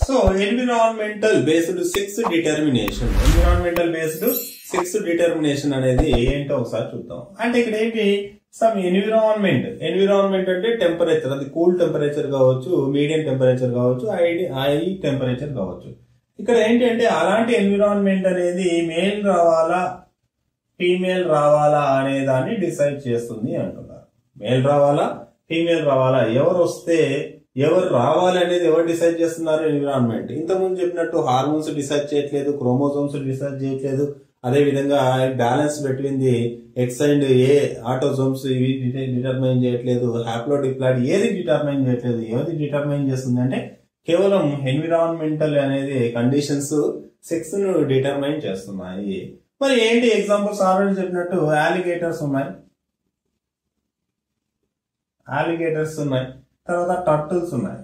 so environmental based sex determination environmental based sex determination అనేది ఏంటో ఒకసారి చూద్దాం అంటే ఇక్కడ ఏంటి సమ్ ఎన్విరాన్మెంట్ ఎన్విరాన్మెంట్ అంటే టెంపరేచర్ అది కూల్ టెంపరేచర్ కావచ్చు మీడియం టెంపరేచర్ కావచ్చు హై టెంపరేచర్ కావచ్చు ఇక్కడ ఏంటి అంటే అలాంటి ఎన్విరాన్మెంట్ అనేది మేల్ రావాలా ఫీమేల్ రావాలా అనే దాన్ని డిసైడ్ చేస్తుంది అంటున్నారు మేల్ రావాలా ఫీమేల్ రావాలా ఎవరు వస్తే ఎవరు రావాలి అనేది ఎవరు డిసైడ్ చేస్తున్నారు ఎన్విరాన్మెంట్ ఇంతకుముందు చెప్పినట్టు హార్మోన్స్ డిసైడ్ చేయట్లేదు క్రోమోజోమ్స్ డిసైడ్ చేయట్లేదు అదే విధంగా balance between the X and A autosomes ఇవి డిటర్మైన్ చేయట్లేదు హ్యాప్లోడిప్లాయిడ్ ఏది డిటర్మైన్ చేయట్లేదు ఏది డిటర్మైన్ చేస్తుంది అంటే కేవలం ఎన్విరాన్మెంటల్ అనేది కండిషన్స్ సెక్స్ ను డిటర్మైన్ చేస్తున్నాయి మరి ఏంటి ఎగ్జాంపుల్స్ ఆల్రెడీ చెప్పినట్టు ఆలిగేటర్స్ ఉన్నాయి ఆలిగేటర్స్ ఉన్నాయి తర్వాత టర్టిల్స్ ఉన్నాయి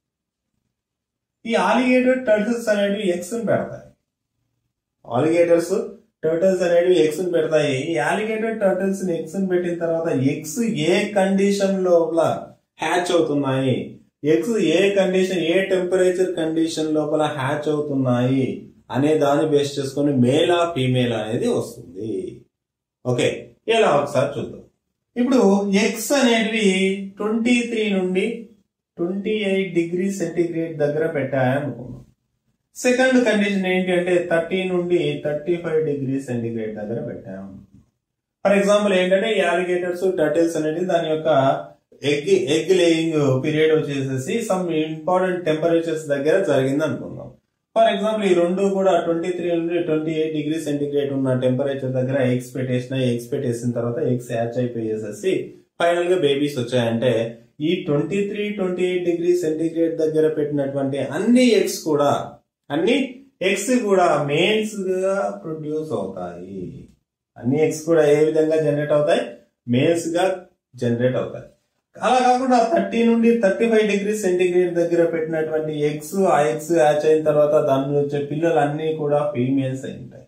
ఈ ఆలిగేటర్ టర్టిల్స్ అనేవి ఎగ్స్ పెడతాయి ఆలిగేటర్స్ టర్టిల్స్ అనేవి ఎగ్స్ పెడతాయి ఈ ఆలిగేటర్ టర్టిల్స్ ఎగ్స్ పెట్టిన తర్వాత ఎగ్స్ ఏ కండిషన్ లోపల హ్యాచ్ అవుతున్నాయి ఎగ్స్ ఏ కండిషన్ ఏ టెంపరేచర్ కండిషన్ లోపల హ్యాచ్ అవుతున్నాయి అనే దాన్ని బేస్ చేసుకొని మేలా ఫీమేల్ అనేది వస్తుంది ఓకే ఇలా ఒకసారి చూద్దాం ఇప్పుడు ఎక్స్ అనేటివి ట్వంటీ త్రీ నుండి ట్వంటీ ఎయిట్ డిగ్రీ సెంటీగ్రేడ్ దగ్గర పెట్టాయనుకున్నాం సెకండ్ కండిషన్ ఏంటి అంటే థర్టీ నుండి థర్టీ ఫైవ్ డిగ్రీ సెంటీగ్రేడ్ దగ్గర పెట్టాము ఫర్ ఎగ్జాంపుల్ ఏంటంటే ఈ అలిగేటర్స్ టర్టిల్స్ అనేది దాని యొక్క ఎగ్ ఎగ్ లేయింగ్ పీరియడ్ వచ్చేసేసి సమ్ ఇంపార్టెంట్ టెంపరేచర్స్ దగ్గర జరిగింది అనుకుందాం ఫర్ ఎగ్జాంపుల్ ఈ రెండు కూడా ట్వంటీ త్రీ నుండి ట్వంటీ ఎయిట్ డిగ్రీ సెంటిగ్రేడ్ ఉన్న టెంపరేచర్ దగ్గర ఎగ్స్ పెట్టేసిన ఎగ్స్ పెట్టేసిన తర్వాత ఎగ్స్ హ్యాచ్ అయిపోయేసేసి ఫైనల్ గా బేబీస్ వచ్చాయంటే ఈ twenty three twenty eight degree centigrade దగ్గర పెట్టినటువంటి అన్ని ఎగ్స్ కూడా అన్ని ఎగ్స్ కూడా మేల్స్ గా ప్రొడ్యూస్ అవుతాయి అన్ని ఎగ్స్ కూడా ఏ విధంగా జనరేట్ అవుతాయి మేల్స్ గా జనరేట్ అవుతాయి అలా కాకుండా థర్టీ నుండి థర్టీ ఫైవ్ డిగ్రీ సెంటిగ్రేడ్ దగ్గర పెట్టినటువంటి ఎగ్స్ ఆ ఎగ్స్ హ్యాచ్ అయిన తర్వాత దాని వచ్చే పిల్లలు అన్ని కూడా ఫీమేల్స్ అయి ఉంటాయి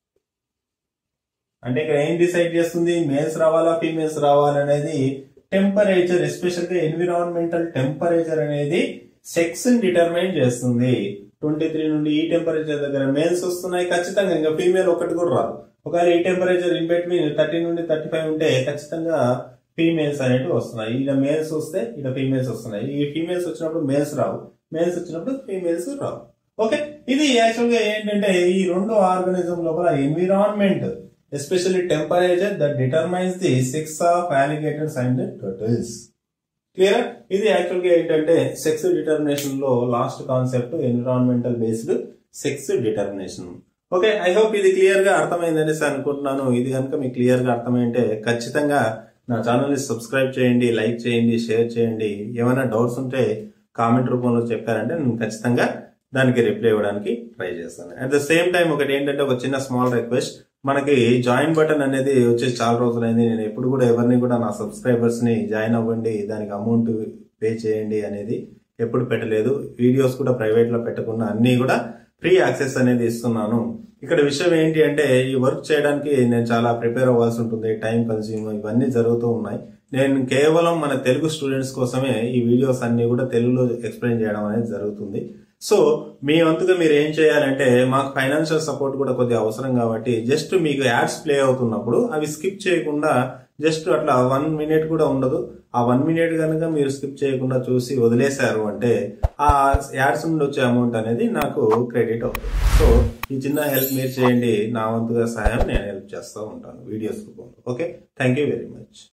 అంటే ఇక్కడ ఏం డిసైడ్ చేస్తుంది మేల్స్ రావాలా ఫీమేల్స్ రావాలనేది టెంపరేచర్ ఎస్పెషల్ గా ఎన్విరాన్మెంటల్ టెంపరేచర్ అనేది సెక్స్ డిటర్మైన్ చేస్తుంది ట్వంటీ త్రీ నుండి ఈ టెంపరేచర్ దగ్గర మేల్స్ వస్తున్నాయి ఖచ్చితంగా ఇంకా ఫీమేల్ ఒకటి కూడా రాదు ఒకవేళ ఈ టెంపరేచర్ ఇన్ బిట్వీన్ థర్టీ నుండి థర్టీ ఫైవ్ ఉంటే ఖచ్చితంగా ఫీమేల్స్ అనేవి వస్తున్నాయి ఇలా మేల్స్ వస్తే ఇలా ఫీమేల్స్ వస్తున్నాయి ఈ ఫీమేల్స్ వచ్చినప్పుడు మేల్స్ రావు మేల్స్ వచ్చినప్పుడు ఫీమేల్స్ రావు ఓకే ఇది యాక్చువల్ గా ఏంటంటే ఈ రెండు ఆర్గానిజం లోపల environment especially temperature that determines the sex of alligators and turtles clear ఇది యాక్చువల్ గా ఏంటంటే సెక్స్ డిటర్మినేషన్ లో last concept environmental based sex determination okay I hope ఇది క్లియర్ గా అర్థమైందనేసి అనుకుంటున్నాను ఇది కనుక మీకు క్లియర్ గా అర్థమైంటే ఖచ్చితంగా నా ఛానల్ ని సబ్స్క్రైబ్ చేయండి లైక్ చేయండి షేర్ చేయండి ఏమైనా డౌట్స్ ఉంటే కామెంట్ రూపంలో చెప్పారంటే నేను ఖచ్చితంగా దానికి రిప్లై ఇవ్వడానికి ట్రై చేస్తాను అట్ ద సేమ్ టైం ఒకటి ఏంటంటే ఒక చిన్న స్మాల్ రిక్వెస్ట్ మనకి జాయిన్ బటన్ అనేది వచ్చేసి చాలా రోజులైంది నేను ఎప్పుడు కూడా ఎవరిని కూడా నా సబ్స్క్రైబర్స్ ని జాయిన్ అవ్వండి దానికి అమౌంట్ పే చేయండి అనేది ఎప్పుడు పెట్టలేదు వీడియోస్ కూడా ప్రైవేట్ లో పెట్టకుండా అన్ని కూడా ఫ్రీ యాక్సెస్ అనేది ఇస్తున్నాను ఇక్కడ విషయం ఏంటి అంటే ఈ వర్క్ చేయడానికి నేను చాలా ప్రిపేర్ అవ్వాల్సి ఉంటుంది టైం కన్స్యూమ్ ఇవన్నీ జరుగుతూ ఉన్నాయి నేను కేవలం మన తెలుగు స్టూడెంట్స్ కోసమే ఈ వీడియోస్ అన్ని కూడా తెలుగులో ఎక్స్ప్లెయిన్ చేయడం అనేది జరుగుతుంది సో మీ వంతుగా మీరు ఏం చేయాలంటే మాకు ఫైనాన్షియల్ సపోర్ట్ కూడా కొద్దిగా అవసరం కాబట్టి జస్ట్ మీకు యాడ్స్ ప్లే అవుతున్నప్పుడు అవి స్కిప్ చేయకుండా జస్ట్ అట్లా వన్ మినిట్ కూడా ఉండదు ఆ వన్ మినిట్ కనుక మీరు స్కిప్ చేయకుండా చూసి వదిలేశారు అంటే ఆ యాడ్స్ నుండి వచ్చే అమౌంట్ అనేది నాకు క్రెడిట్ అవుతుంది సో ఈ చిన్న హెల్ప్ మీరు చేయండి నా వంతుగా సహాయం నేను హెల్ప్ చేస్తూ ఉంటాను వీడియోస్ రూపంలో okay thank you very much